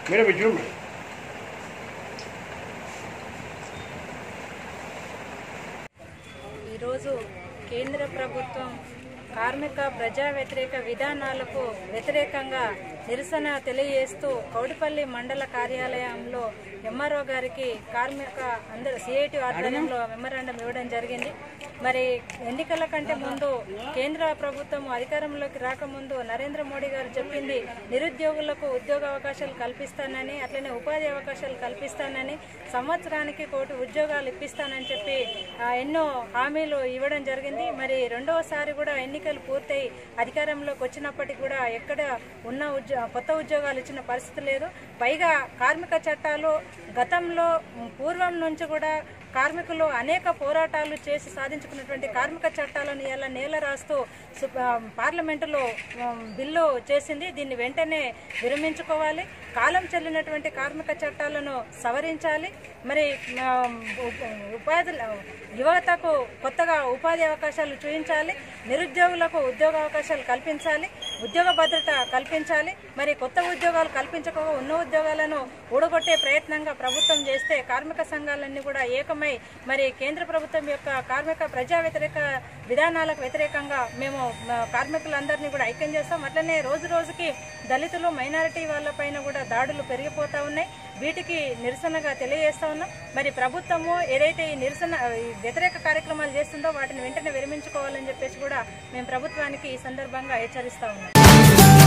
madam ఇటు చూడు madam ఈరోజు కేంద్ర ప్రభుత్వం కార్మిక ప్రజా వ్యతిరేక విధానాలకు వ్యతిరేకంగా నిరసన తెలియజేస్తూ కౌడిపల్లి మండల కార్యాలయంలో ఎంఆర్ఓ గారికి కార్మిక అందరు సిఐటి ఆధ్వర్యంలో మెమరాండం ఇవ్వడం జరిగింది మరి ఎన్నికల కంటే ముందు కేంద్ర ప్రభుత్వం అధికారంలోకి రాకముందు నరేంద్ర మోడీ గారు చెప్పింది నిరుద్యోగులకు ఉద్యోగ అవకాశాలు కల్పిస్తానని అట్లనే ఉపాధి అవకాశాలు కల్పిస్తానని సంవత్సరానికి కోటి ఉద్యోగాలు ఇప్పిస్తానని చెప్పి ఆ, ఎన్నో హామీలు ఇవ్వడం జరిగింది మరి రెండవసారి కూడా ఎన్నికలు పూర్తయి అధికారంలోకి వచ్చినప్పటికీ కూడా ఎక్కడ ఉన్న ఉద్యో కొత్త ఉద్యోగాలు ఇచ్చిన పరిస్థితి లేదు పైగా కార్మిక చట్టాలు గతంలో పూర్వం నుంచి కూడా కార్మికులు అనేక పోరాటాలు చేసి సాధించుకున్నటువంటి కార్మిక చట్టాలను ఇలా నేల రాస్తూ సు- ఆ, పార్లమెంటులో ఆ, బిల్లు చేసింది దీన్ని వెంటనే విరమించుకోవాలి కాలం చెల్లినటువంటి కార్మిక చట్టాలను సవరించాలి మరి ఆ, ఉ- ఉపాధి యువతకు కొత్తగా ఉపాధి అవకాశాలు చూపించాలి నిరుద్యోగులకు ఉద్యోగ అవకాశాలు కల్పించాలి ఉద్యోగ భద్రత కల్పించాలి మరి కొత్త ఉద్యోగాలు కల్పించకుండా ఉన్న ఉద్యోగాలను ఊడగొట్టే ప్రయత్నంగా ప్రభుత్వం చేస్తే కార్మిక సంఘాలన్నీ కూడా ఏకమై మరి కేంద్ర ప్రభుత్వం యొక్క కార్మిక ప్రజా వ్యతిరేక విధానాలకు వ్యతిరేకంగా మేము మ, కార్మికులందరినీ కూడా ఐక్యం చేస్తాం అట్లనే రోజు రోజుకి దళితులు మైనారిటీ వాళ్ళపైన కూడా దాడులు పెరిగిపోతా ఉన్నాయి వీటికి నిరసనగా తెలియజేస్తా ఉన్నాం మరి ప్రభుత్వము ఏదైతే ఈ నిరసన ఈ వ్యతిరేక కార్యక్రమాలు చేస్తుందో వాటిని వెంటనే విరమించుకోవాలని చెప్పేసి కూడా మేము ప్రభుత్వానికి ఈ సందర్భంగా హెచ్చరిస్తా ఉన్నాం